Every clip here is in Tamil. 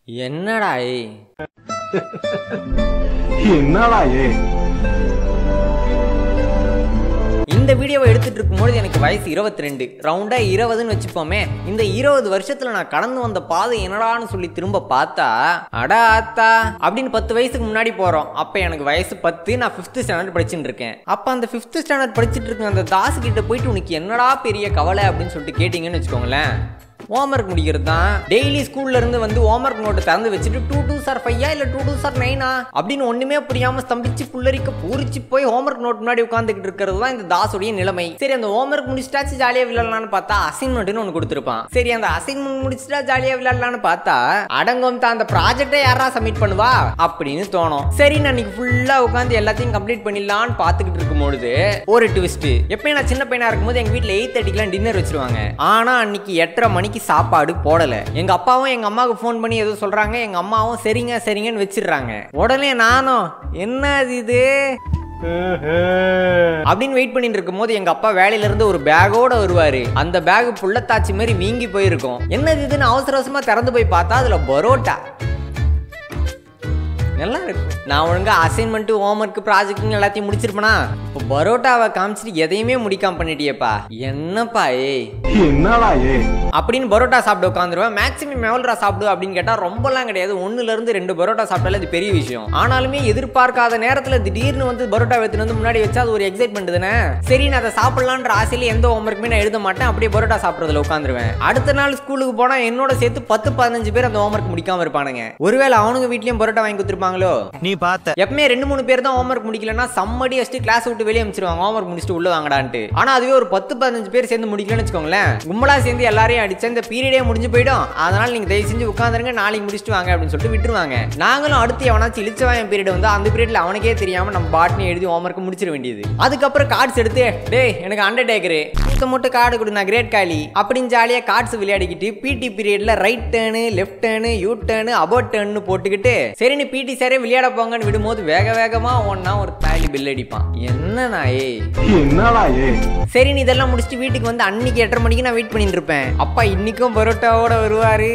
என்னடா ஏய் என்னடா ஏ இந்த வீடியோவை எடுத்துட்டு இருக்கும்போது எனக்கு வயசு 22 ரெண்டு ரவுண்டா இருபதுன்னு வச்சுப்போமே இந்த இருபது வருஷத்துல நான் கடந்து வந்த பாதை என்னடான்னு சொல்லி திரும்ப பார்த்தா அடா ஆத்தா அப்படின்னு பத்து வயசுக்கு முன்னாடி போறோம் அப்ப எனக்கு வயசு பத்து நான் ஃபிஃப்த் ஸ்டாண்டர்ட் படிச்சுட்டு இருக்கேன் அப்ப அந்த ஃபிஃப்த் ஸ்டாண்டர்ட் படிச்சுட்டு இருக்க அந்த தாசு கிட்ட போயிட்டு உனக்கு என்னடா பெரிய கவலை அப்படின்னு சொல்லிட்டு கேட்டீங்கன்னு வச்சுக்கோங்களேன் ஹோம்ஒர்க் முடிக்கிறது தான் டெய்லி ஸ்கூல்ல இருந்து வந்து ஹோம்ஒர்க் நோட்டை திறந்து வச்சுட்டு டூ டூ சார் ஃபையா இல்ல டூ டூ சார் நைனா அப்படின்னு ஒண்ணுமே புரியாம ஸ்தம்பிச்சு புல்லரிக்க பூரிச்சு போய் ஹோம்ஒர்க் நோட் முன்னாடி உட்காந்துக்கிட்டு இருக்கிறது தான் இந்த தாஸுடைய நிலைமை சரி அந்த ஹோம்ஒர்க் முடிச்சிட்டாச்சு ஜாலியா விளையாடலாம்னு பார்த்தா அசைன்மெண்ட்னு ஒன்று கொடுத்துருப்பான் சரி அந்த அசைன்மெண்ட் முடிச்சிட்டா ஜாலியா விளையாடலாம்னு பார்த்தா அடங்கும் தான் அந்த ப்ராஜெக்டை யாரா சப்மிட் பண்ணுவா அப்படின்னு தோணும் சரி நான் இன்னைக்கு ஃபுல்லா உட்காந்து எல்லாத்தையும் கம்ப்ளீட் பண்ணிடலான்னு பார்த்துக்கிட்டு இருக்கும்பொழுது ஒரு ட்விஸ்ட் எப்பயும் நான் சின்ன பையனா இருக்கும்போது எங்க வீட்ல எயிட் தேர்ட்டிக்கெல்லாம் டின்னர் வச்சிருவாங்க ஆனா அன்னைக்கு எட்டரை மணிக்கு சாப்பாடு போடல எங்க அப்பாவும் எங்க அம்மாவுக்கு ஃபோன் பண்ணி ஏதோ சொல்றாங்க எங்க அம்மாவும் சரிங்க சரிங்கன்னு வச்சிடுறாங்க உடனே நானும் என்ன இது அப்படின்னு வெயிட் பண்ணிட்டு இருக்கும்போது எங்க அப்பா வேலையில இருந்து ஒரு பேக்கோட வருவாரு அந்த பேக் புள்ளத்தாச்சி மாதிரி வீங்கி போயிருக்கும் என்னது இதுன்னு அவசர அவசரமா திறந்து போய் பார்த்தா அதுல பரோட்டா நல்லா இருக்கும் நான் ஒழுங்கா அசைன்மெண்ட் ஹோம்ஒர்க் ப்ராஜெக்ட் எல்லாத்தையும் முடிச்சிருப்பேனா இப்போ பரோட்டாவை காமிச்சிட்டு எதையுமே முடிக்காம பண்ணிட்டியேப்பா என்னப்பா ஏய் என்னடா ஏ அப்படின்னு பரோட்டா சாப்பிட உட்காந்துருவேன் மேக்ஸிமம் எவ்வளோ சாப்பிடு அப்படின்னு கேட்டால் ரொம்பலாம் கிடையாது ஒன்றுல இருந்து ரெண்டு பரோட்டா சாப்பிட்டாலே அது பெரிய விஷயம் ஆனாலுமே எதிர்பார்க்காத நேரத்தில் திடீர்னு வந்து பரோட்டா எடுத்துட்டு வந்து முன்னாடி வச்சா அது ஒரு எக்ஸைட்மெண்ட் தானே சரி நான் அதை சாப்பிடலான்ற ஆசையில எந்த ஹோம்ஒர்க்குமே நான் எழுத மாட்டேன் அப்படியே பரோட்டா சாப்பிட்றதுல உட்காந்துருவேன் அடுத்த நாள் ஸ்கூலுக்கு போனா என்னோட சேர்த்து பத்து பதினஞ்சு பேர் அந்த ஹோம்ஒர்க் முடிக்காம இருப்பானுங்க ஒருவேளை அவனுங்க வீட்லயும் பரோட்டா வாங்கி கொடுத்துருப்பாங்களோ நீ பார்த்த எப்பவுமே ரெண்டு மூணு பேர் தான் ஹோம்ஒர்க் முடிக்கலன்னா சம்மடி வச்சுட்டு கிளாஸ் விட்டு வெளியே அமைச்சிருவாங்க ஹோம்ஒர்க் முடிச்சுட்டு உள்ள வாங்கடான்ட்டு ஆனா அதுவே ஒரு பத்து பதினஞ்சு பேர் சேர்ந்து முடிக்கலன்னு வச்சுக்கோங்களேன் கும்பலா சேர்ந்து எல்லாரையும் அடிச்சு இந்த பீரியடே முடிஞ்சு போயிடும் அதனால நீங்க தயவு செஞ்சு உட்காந்துருங்க நாளைக்கு முடிச்சுட்டு வாங்க அப்படின்னு சொல்லிட்டு விட்டுருவாங்க நாங்களும் அடுத்து எவனாச்சும் இழிச்சவாயன் பீரியட் வந்து அந்த பீரியட்ல அவனுக்கே தெரியாம நம்ம பாட்னி எழுதி ஹோம்ஒர்க் முடிச்சிட வேண்டியது அதுக்கப்புறம் கார்ட்ஸ் எடுத்து டேய் எனக்கு அண்டர்டேக்கரு சுத்த மட்டும் கார்டு கொடு நான் கிரேட் காலி அப்படின்னு ஜாலியா கார்ட்ஸ் விளையாடிக்கிட்டு பிடி பீரியட்ல right turn left turn U turn about turn போட்டுக்கிட்டு சரின்னு பிடி சாரே விளையாட போங்கன்னு விடும்போது வேக வேகமா ஒன்னா ஒரு தாலி பில் அடிப்பான் என்ன நாயே என்னடா ஏ சரி நீ இதெல்லாம் முடிச்சுட்டு வீட்டுக்கு வந்து அன்னைக்கு எட்டரை மணிக்கு நான் வெயிட் பண்ணிட்டு இருப்பேன் அப்பா இன்னைக்கும் பரோட்டாவோட வருவாரு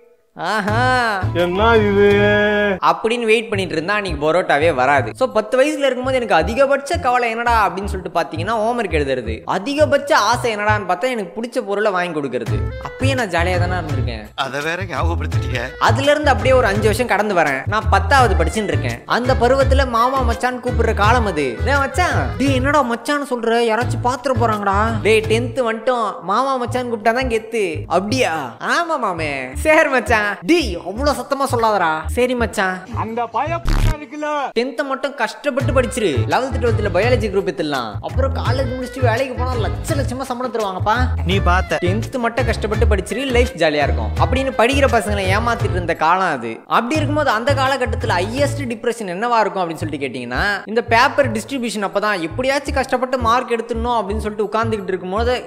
ஆஹா என்ன இது அப்படின்னு வெயிட் பண்ணிட்டு இருந்தா அன்னைக்கு பரோட்டாவே வராது ஸோ பத்து வயசுல இருக்கும்போது எனக்கு அதிகபட்ச கவலை என்னடா அப்படின்னு சொல்லிட்டு பார்த்தீங்கன்னா ஹோம்ஒர்க் எழுதுறது அதிகபட்ச ஆசை என்னடான்னு பார்த்தா எனக்கு பிடிச்ச பொருளை வாங்கி கொடுக்கறது அப்பயே நான் ஜாலியாக தானே இருந்திருக்கேன் அதை வேற ஞாபகப்படுத்திட்டீங்க அதுல இருந்து அப்படியே ஒரு அஞ்சு வருஷம் கடந்து வரேன் நான் பத்தாவது படிச்சுட்டு இருக்கேன் அந்த பருவத்துல மாமா மச்சான் கூப்பிடுற காலம் அது டேய் மச்சான் டேய் என்னடா மச்சான் சொல்ற யாராச்சும் பாத்துற போறாங்கடா டேய் டென்த் வந்துட்டோம் மாமா மச்சான் கூப்பிட்டாதான் கெத்து அப்படியா ஆமா மாமே சரி மச்சான் டேய் அவ்வளவு சத்தமா சொல்லாதடா சரி மச்சான் அந்த பய இருக்குல்ல டென்த்தை மட்டும் கஷ்டப்பட்டு படிச்சிரு லெவல்த் டுவெல்த்ல பயாலஜி குரூப் எடுத்துடலாம் அப்புறம் காலேஜ் முடிச்சுட்டு வேலைக்கு போனா லட்ச லட்சமா சம்பளம் தருவாங்கப்பா நீ பார்த்த டென்த் மட்டும் கஷ்டப்பட்டு படிச்சிரு லைஃப் ஜாலியா இருக்கும் அப்படின்னு படிக்கிற பசங்களை ஏமாத்திட்டு இருந்த காலம் அது அப்படி இருக்கும்போது அந்த காலகட்டத்தில் ஹையஸ்ட் டிப்ரெஷன் என்னவா இருக்கும் அப்படின்னு சொல்லிட்டு கேட்டிங்கன்னா இந்த பேப்பர் டிஸ்ட்ரிபியூஷன் அப்பதான் எப்படியாச்சும் கஷ்டப்பட்டு மார்க் எடுத்துடணும் அப்படின்னு சொல்லிட்டு உட்காந்துக்கிட்டு இருக்கும்போது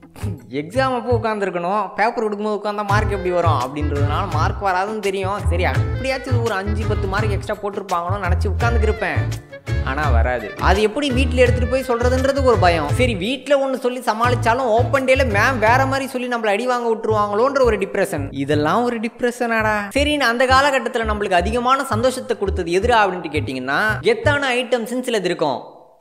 எக்ஸாம் அப்போ உட்காந்துருக்கணும் பேப்பர் கொடுக்கும்போது உட்காந்தா மார்க் எப்படி வரும் அப்படின்றதுனால மார்க் வராதுன்னு தெரியும் சரி அப்படியாச்சும் ஒரு அஞ்சு பத்து மார்க் எக்ஸ்ட்ரா போட்டிருப்பாங்கன்னு நினச்சி உட்காந்துக்கிருப்பேன் ஆனா வராது அது எப்படி வீட்டில் எடுத்துட்டு போய் சொல்றதுன்றது ஒரு பயம் சரி வீட்டில் ஒன்று சொல்லி சமாளிச்சாலும் ஓப்பன் டேல மேம் வேற மாதிரி சொல்லி நம்மள அடி வாங்க விட்டுருவாங்களோன்ற ஒரு டிப்ரெஷன் இதெல்லாம் ஒரு டிப்ரெஷனாடா சரி நான் அந்த காலகட்டத்தில் நம்மளுக்கு அதிகமான சந்தோஷத்தை கொடுத்தது எதிரா அப்படின்ட்டு கேட்டிங்கன்னா கெத்தான ஐட்டம்ஸ்னு சிலது இருக்கும்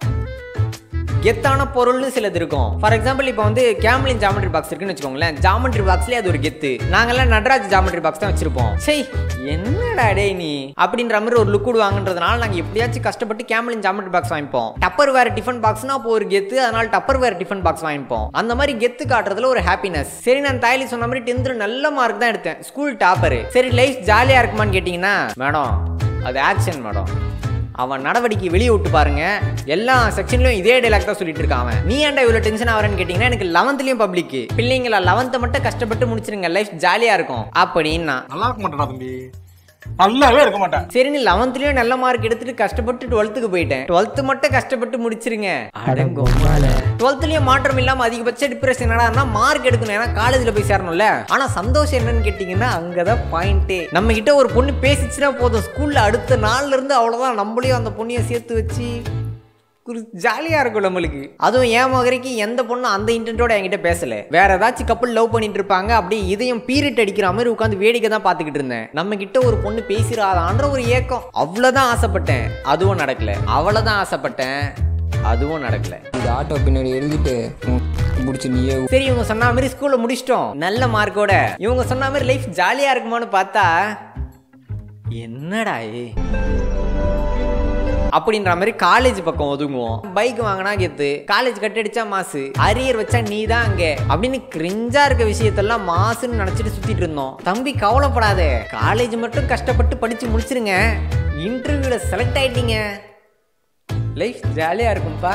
கெத்தான பொருள்னு சிலது இருக்கும் ஃபார் எக்ஸாம்பிள் இப்போ வந்து கேம்லின் ஜாமெட்ரி பாக்ஸ் இருக்குன்னு வச்சுக்கோங்களேன் ஜாமெட்ரி பாக்ஸ்லேயே அது ஒரு கெத்து நாங்கெல்லாம் நட்ராஜ் ஜாமெட்ரி பாக்ஸ் தான் வச்சிருப்போம் சரி என்னடா டேய் நீ அப்படின்ற மாதிரி ஒரு லுக் விடுவாங்கன்றதுனால நாங்கள் எப்படியாச்சும் கஷ்டப்பட்டு கேம்லின் ஜாமெட்ரி பாக்ஸ் வாங்கிப்போம் டப்பர் வேற டிஃபன் பாக்ஸ்னா அப்போ ஒரு கெத்து அதனால டப்பர் வேற டிஃபன் பாக்ஸ் வாங்கிப்போம் அந்த மாதிரி கெத்து காட்டுறதுல ஒரு ஹாப்பினஸ் சரி நான் தாயலி சொன்ன மாதிரி டென்த்தில் நல்ல மார்க் தான் எடுத்தேன் ஸ்கூல் டாப்பரு சரி லைஃப் ஜாலியாக இருக்குமான்னு கேட்டிங்கன்னா மேடம் அது ஆக்ஷன் மேடம் அவன் நடவடிக்கை வெளியே விட்டு பாருங்க எல்லா செக்ஷன்லயும் இதே டைலாக் தான் சொல்லிட்டு இருக்கான் அவன் நீ ஏன்டா இவ்வளவு டென்ஷன் ஆகிறேன்னு கேட்டீங்கன்னா எனக்கு லெவன்த்லயும் பப்ளிக் பிள்ளைங்களா லெவன்த்தை மட்டும் கஷ்டப்பட்டு முடிச்சிருங்க லைஃப் ஜாலியா இருக்கும் அப்படின்னா நல்லா இருக்க மாட்டேடா தம்பி நல்லாவே இருக்க மாட்டேன் சரி நீ லெவன்த்லயும் நல்ல மார்க் எடுத்துட்டு கஷ்டப்பட்டு டுவெல்த்துக்கு போயிட்டேன் டுவெல்த் மட்டும் கஷ்டப்பட்டு முடிச்சிருங்க டுவெல்த்லயும் மாற்றம் இல்லாம அதிகபட்ச டிப்ரெஷன் என்னடா மார்க் எடுக்கணும் ஏன்னா காலேஜ்ல போய் சேரணும்ல ஆனா சந்தோஷம் என்னன்னு கேட்டீங்கன்னா அங்கதான் பாயிண்டே நம்ம கிட்ட ஒரு பொண்ணு பேசிச்சுன்னா போதும் ஸ்கூல்ல அடுத்த நாள்ல இருந்து அவ்வளவுதான் நம்மளையும் அந்த பொண்ணையும் சேர்த்து வச்சு ஜாலியா இருக்கும் நம்மளுக்கு அதுவும் என் மகரைக்கு எந்த பொண்ணும் அந்த இன்டென்ட்டோட என்கிட்ட பேசல வேற ஏதாச்சும் கப்பல் லவ் பண்ணிட்டு இருப்பாங்க அப்படியே இதயம் பீரிட் அடிக்கிற மாதிரி உட்காந்து வேடிக்கை தான் பார்த்துக்கிட்டு இருந்தேன் நம்ம கிட்ட ஒரு பொண்ணு பேசிடாதான்ற ஒரு ஏக்கம் அவ்வளவுதான் ஆசைப்பட்டேன் அதுவும் நடக்கல அவ்வளவுதான் ஆசைப்பட்டேன் அதுவும் நடக்கல இது ஆட்டோ பின்னாடி எழுதிட்டு பிடிச்சி நீயே சரி இவங்க சொன்ன மாதிரி ஸ்கூல்ல முடிச்சிட்டோம் நல்ல மார்க்கோட இவங்க சொன்ன மாதிரி லைஃப் ஜாலியா இருக்குமான்னு பார்த்தா என்னடா ஏ அப்படின்ற மாதிரி காலேஜ் பக்கம் ஒதுங்குவோம் பைக் வாங்கினா கெத்து காலேஜ் கட் அடிச்சா மாசு அரியர் வச்சா நீ தான் அங்க அப்படின்னு கிரிஞ்சா இருக்க விஷயத்தெல்லாம் மாசுன்னு நினைச்சிட்டு சுத்திட்டு இருந்தோம் தம்பி கவலைப்படாத காலேஜ் மட்டும் கஷ்டப்பட்டு படிச்சு முடிச்சிருங்க இன்டர்வியூல செலக்ட் ஆயிட்டீங்க லைஃப் ஜாலியா இருக்கும்பா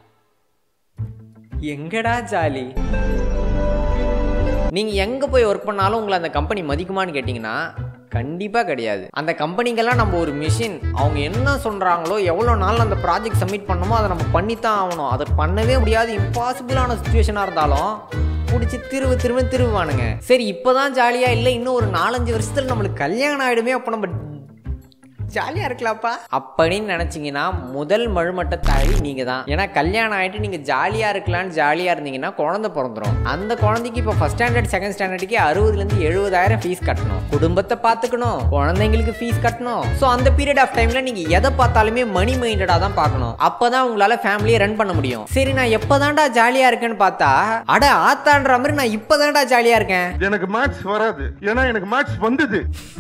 எங்கடா ஜாலி நீங்க எங்க போய் ஒர்க் பண்ணாலும் உங்களை அந்த கம்பெனி மதிக்குமான்னு கேட்டிங்கன்னா கண்டிப்பா கிடையாது அந்த கம்பெனிக்கெல்லாம் நம்ம ஒரு மிஷின் அவங்க என்ன சொல்றாங்களோ எவ்வளோ நாள் அந்த ப்ராஜெக்ட் சப்மிட் பண்ணணுமோ அதை நம்ம பண்ணித்தான் ஆகணும் அதை பண்ணவே முடியாது இம்பாசிபிளான சுச்சுவேஷனாக இருந்தாலும் பிடிச்சி திருவு திரும்ப திருவுவானுங்க சரி இப்போதான் ஜாலியா இல்லை இன்னும் ஒரு நாலஞ்சு வருஷத்துல நம்மளுக்கு கல்யாணம் ஆயிடுமே அப்போ நம்ம ஜாலியாக இருக்கலாம்ப்பா அப்படின்னு நினச்சிங்கன்னா முதல் மழுமட்ட தாய் நீங்கள் தான் ஏன்னா கல்யாணம் ஆகிட்டு நீங்கள் ஜாலியாக இருக்கலாம்னு ஜாலியாக இருந்தீங்கன்னா குழந்தை பிறந்துரும் அந்த குழந்தைக்கு இப்போ ஃபஸ்ட் ஸ்டாண்டர்ட் செகண்ட் ஸ்டாண்டர்டுக்கே அறுபதுலேருந்து எழுபதாயிரம் ஃபீஸ் கட்டணும் குடும்பத்தை பார்த்துக்கணும் குழந்தைங்களுக்கு ஃபீஸ் கட்டணும் ஸோ அந்த பீரியட் ஆஃப் டைமில் நீங்கள் எதை பார்த்தாலுமே மணி மைண்டடாக தான் பார்க்கணும் அப்போ தான் உங்களால் ஃபேமிலியை ரன் பண்ண முடியும் சரி நான் எப்போதான்டா ஜாலியாக இருக்கேன்னு பார்த்தா அட ஆத்தான்ற மாதிரி நான் இப்போதான்டா ஜாலியாக இருக்கேன் எனக்கு மேட்ச் வராது ஏன்னா எனக்கு மேட்ச் வந்தது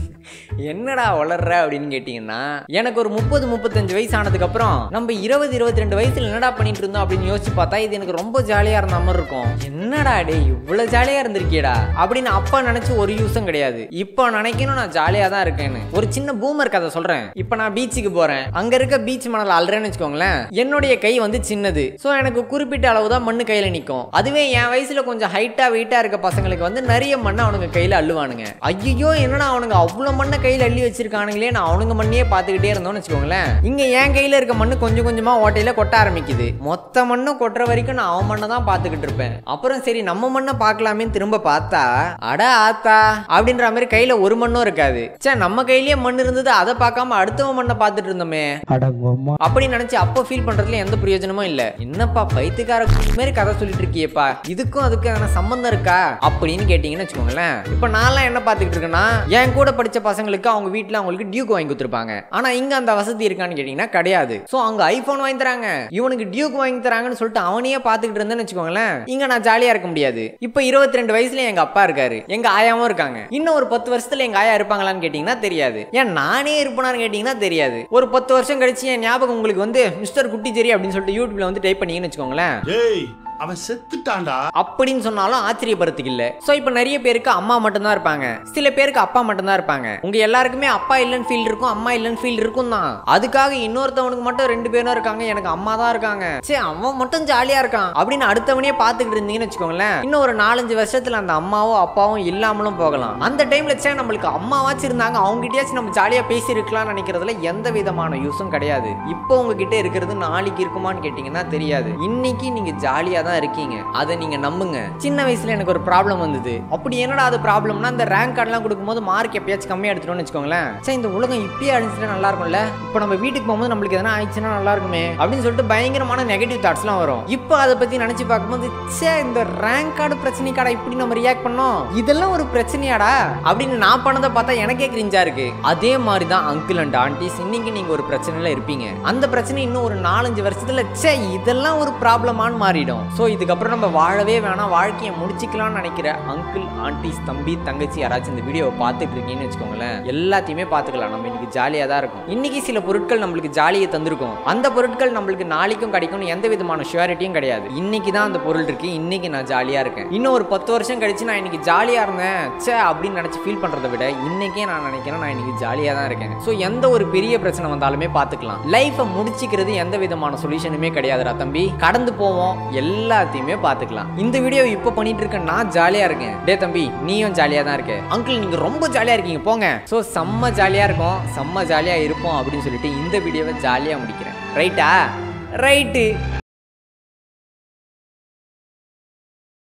என்னடா வளர்ற அப்படின்னு கேட்டிங்கன்னா எனக்கு ஒரு முப்பது முப்பத்தஞ்சு வயசு ஆனதுக்கு அப்புறம் நம்ம இருபது இருபத்தி ரெண்டு வயசுல என்னடா பண்ணிட்டு இருந்தோம் அப்படின்னு யோசிச்சு பார்த்தா இது எனக்கு ரொம்ப ஜாலியா இருந்த மாதிரி இருக்கும் என்னடா டே இவ்வளவு ஜாலியா இருந்திருக்கியடா அப்படின்னு அப்பா நினைச்சு ஒரு யூஸும் கிடையாது இப்போ நினைக்கணும் நான் ஜாலியா தான் இருக்கேன்னு ஒரு சின்ன பூமர் கதை சொல்றேன் இப்போ நான் பீச்சுக்கு போறேன் அங்க இருக்க பீச் மணல் அல்றேன்னு வச்சுக்கோங்களேன் என்னுடைய கை வந்து சின்னது ஸோ எனக்கு குறிப்பிட்ட அளவு தான் மண்ணு கையில நிற்கும் அதுவே என் வயசுல கொஞ்சம் ஹைட்டா வெயிட்டா இருக்க பசங்களுக்கு வந்து நிறைய மண்ணை அவனுங்க கையில அள்ளுவானுங்க ஐயோ என்னடா அவனுங்க அவ்வளவு மண்ணை கையில அள்ளி வச்சிருக்கானுங்களே நான் அவனுங்க மண்ணையே பார்த்துக்கிட்டே இருந்தோம்னு வச்சுக்கோங்களேன் இங்க என் கையில இருக்க மண்ணு கொஞ்சம் கொஞ்சமா ஓட்டையில கொட்ட ஆரம்பிக்குது மொத்த மண்ணும் கொட்டுற வரைக்கும் நான் அவன் மண்ணை தான் பார்த்துக்கிட்டு இருப்பேன் அப்புறம் சரி நம்ம மண்ணை பார்க்கலாமே திரும்ப பார்த்தா அட ஆத்தா அப்படின்ற மாதிரி கையில ஒரு மண்ணும் இருக்காது சே நம்ம கையிலேயே மண் இருந்தது அதை பார்க்காம அடுத்தவன் மண்ணை பார்த்துட்டு இருந்தோமே அப்படி நினைச்சு அப்போ ஃபீல் பண்றதுல எந்த பிரயோஜனமும் இல்ல என்னப்பா பைத்தியக்கார மாதிரி கதை சொல்லிட்டு இருக்கியேப்பா இதுக்கும் அதுக்கும் எதனா சம்பந்தம் இருக்கா அப்படின்னு கேட்டீங்கன்னு வச்சுக்கோங்களேன் இப்போ நான்லாம் என்ன பார்த்துக்கிட்டு இருக்கேன்னா என் கூட படிச்ச பசங்களுக்கு அவங்க வீட்டில் அவங்களுக்கு டியூக் வாங்கி கொடுத்துருப்பாங்க ஆனா இங்க அந்த வசதி இருக்கான்னு கேட்டீங்கன்னா கிடையாது ஸோ அங்க ஐபோன் வாங்கி தராங்க இவனுக்கு டியூக் வாங்கி தராங்கன்னு சொல்லிட்டு அவனையே பார்த்துக்கிட்டு இருந்தேன்னு வச்சுக்கோங்களேன் இங்க நான் ஜாலியா இருக்க முடியாது இப்போ இருபத்தி ரெண்டு வயசுல எங்க அப்பா இருக்காரு எங்க ஆயாவும் இருக்காங்க இன்னும் ஒரு பத்து வருஷத்துல எங்க ஆயா இருப்பாங்களான்னு கேட்டீங்கன்னா தெரியாது ஏன் நானே இருப்பேனான்னு கேட்டீங்கன்னா தெரியாது ஒரு பத்து வருஷம் கழிச்சு என் ஞாபகம் உங்களுக்கு வந்து மிஸ்டர் குட்டி ஜெரி அப்படின்னு சொல்லிட்டு யூடியூப்ல வந்து டைப் பண்ணீங்கன்னு வச்சுக்கோங்களேன் ஏய் அவன் செத்துட்டான்டா அப்படின்னு சொன்னாலும் ஆச்சரியப்படுறதுக்கு இல்ல சோ இப்போ நிறைய பேருக்கு அம்மா மட்டும்தான் இருப்பாங்க சில பேருக்கு அப்பா மட்டும்தான் இருப்பாங்க உங்க எல்லாருக்குமே அப்பா இல்லைன்னு ஃபீல் இருக்கும் அம்மா இல்லைன்னு ஃபீல் இருக்கும் தான் அதுக்காக இன்னொருத்தவனுக்கு மட்டும் ரெண்டு பேரும் இருக்காங்க எனக்கு அம்மா தான் இருக்காங்க சே அவன் மட்டும் ஜாலியா இருக்கான் அப்படின்னு அடுத்தவனே பார்த்துக்கிட்டு இருந்தீங்கன்னு வச்சுக்கோங்களேன் இன்னும் ஒரு நாலஞ்சு வருஷத்துல அந்த அம்மாவும் அப்பாவும் இல்லாமலும் போகலாம் அந்த டைம்ல சே நம்மளுக்கு அம்மாவாச்சும் இருந்தாங்க அவங்ககிட்டயாச்சும் நம்ம ஜாலியா பேசி இருக்கலாம்னு நினைக்கிறதுல எந்த விதமான யூஸும் கிடையாது இப்போ உங்ககிட்ட இருக்கிறது நாளைக்கு இருக்குமான்னு கேட்டீங்கன்னா தெரியாது இன்னைக்கு நீங்க ஜாலியா தான் இருக்கீங்க அதை நீங்க நம்புங்க சின்ன வயசுல எனக்கு ஒரு ப்ராப்ளம் வந்தது அப்படி என்னடா அது ப்ராப்ளம்னா அந்த ரேங்க் கார்டெல்லாம் கொடுக்கும்போது மார்க் எப்பயாச்சும் கம்மியா எடுத்துட்டோம்னு வச்சுக்கோங்களேன் சே இந்த உலகம் இப்பயே அழிஞ்சிட்டா நல்லா இருக்கும்ல இப்போ நம்ம வீட்டுக்கு போகும்போது நம்மளுக்கு எதனா ஆயிடுச்சுன்னா நல்லா இருக்குமே அப்படின்னு சொல்லிட்டு பயங்கரமான நெகட்டிவ் தாட்ஸ்லாம் வரும் இப்போ அதை பத்தி நினைச்சு பார்க்கும்போது சே இந்த ரேங்க் கார்டு பிரச்சனைக்காடா இப்படி நம்ம ரியாக்ட் பண்ணோம் இதெல்லாம் ஒரு பிரச்சனையாடா அப்படின்னு நான் பண்ணதை பார்த்தா எனக்கே கிரிஞ்சா இருக்கு அதே மாதிரி தான் அங்கிள் அண்ட் ஆண்டிஸ் இன்னைக்கு நீங்க ஒரு பிரச்சனையில இருப்பீங்க அந்த பிரச்சனை இன்னும் ஒரு நாலஞ்சு வருஷத்துல சே இதெல்லாம் ஒரு ப்ராப்ளமான்னு மாறிடும் ஸோ இதுக்கப்புறம் நம்ம வாழவே வேணாம் வாழ்க்கையை முடிச்சுக்கலாம்னு நினைக்கிற அங்கிள் ஆண்டிஸ் தம்பி தங்கச்சி யாராச்சும் இந்த வீடியோவை பார்த்துட்டு இருக்கீங்கன்னு வச்சுக்கோங்களேன் எல்லாத்தையுமே பார்த்துக்கலாம் நம்ம இன்னைக்கு ஜாலியாக தான் இருக்கும் இன்னைக்கு சில பொருட்கள் நம்மளுக்கு ஜாலியை தந்திருக்கும் அந்த பொருட்கள் நம்மளுக்கு நாளைக்கும் கிடைக்கும்னு எந்த விதமான ஷுவாரிட்டியும் கிடையாது இன்னைக்கு தான் அந்த பொருள் இருக்கு இன்னைக்கு நான் ஜாலியாக இருக்கேன் இன்னும் ஒரு பத்து வருஷம் கழிச்சு நான் இன்னைக்கு ஜாலியாக இருந்தேன் ச்சே அப்படின்னு நினச்சி ஃபீல் பண்ணுறதை விட இன்னைக்கே நான் நினைக்கிறேன் நான் இன்னைக்கு ஜாலியாக தான் இருக்கேன் ஸோ எந்த ஒரு பெரிய பிரச்சனை வந்தாலுமே பார்த்துக்கலாம் லைஃப்பை முடிச்சிக்கிறது எந்த விதமான சொல்யூஷனுமே கிடையாதுடா தம்பி கடந்து போவோம் எல்லாத்தையுமே பார்த்துக்கலாம் இந்த வீடியோ இப்போ பண்ணிட்டு இருக்க நான் ஜாலியாக இருக்கேன் டே தம்பி நீயும் ஜாலியாக தான் இருக்க அங்கிள் நீங்கள் ரொம்ப ஜாலியாக இருக்கீங்க போங்க ஸோ செம்ம ஜாலியாக இருக்கும் செம்ம ஜாலியாக இருப்போம் அப்படின்னு சொல்லிட்டு இந்த வீடியோவை ஜாலியாக முடிக்கிறேன் ரைட்டா ரைட்டு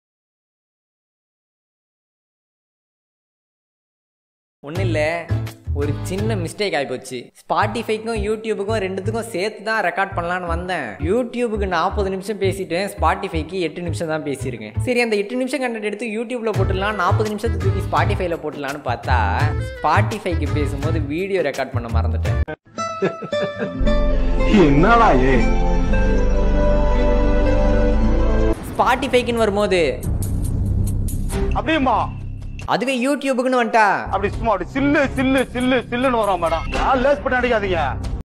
ஒன்றும் இல்லை ஒரு சின்ன மிஸ்டேக் ஆகிப்போச்சு ஸ்பாட்டிஃபைக்கும் யூடியூபுக்கும் ரெண்டுத்துக்கும் சேர்த்து தான் ரெக்கார்ட் பண்ணலான்னு வந்தேன் யூடியூபுக்கு நாற்பது நிமிஷம் பேசிட்டேன் ஸ்பாட்டிஃபைக்கு எட்டு நிமிஷம் தான் பேசியிருக்கேன் சரி அந்த எட்டு நிமிஷம் கண்டென்ட் எடுத்து யூடியூப்ல போட்டுடலாம் நாற்பது நிமிஷத்துக்கு தூக்கி ஸ்பாட்டிஃபைல போட்டுடலான்னு பார்த்தா ஸ்பாட்டிஃபைக்கு பேசும்போது வீடியோ ரெக்கார்ட் பண்ண மறந்துட்டேன் என்னடா ஏ ஸ்பாட்டிஃபைக்குன்னு வரும்போது அப்படியுமா அதுவே யூடியூபுக்குன்னு வந்துட்டா அப்படி சும்மா அப்படி சில்லு சில்லு சில்லு சில்லுன்னு வரும் மேடம் யார் லேஸ் பண்ணி அடிக்காதீங்க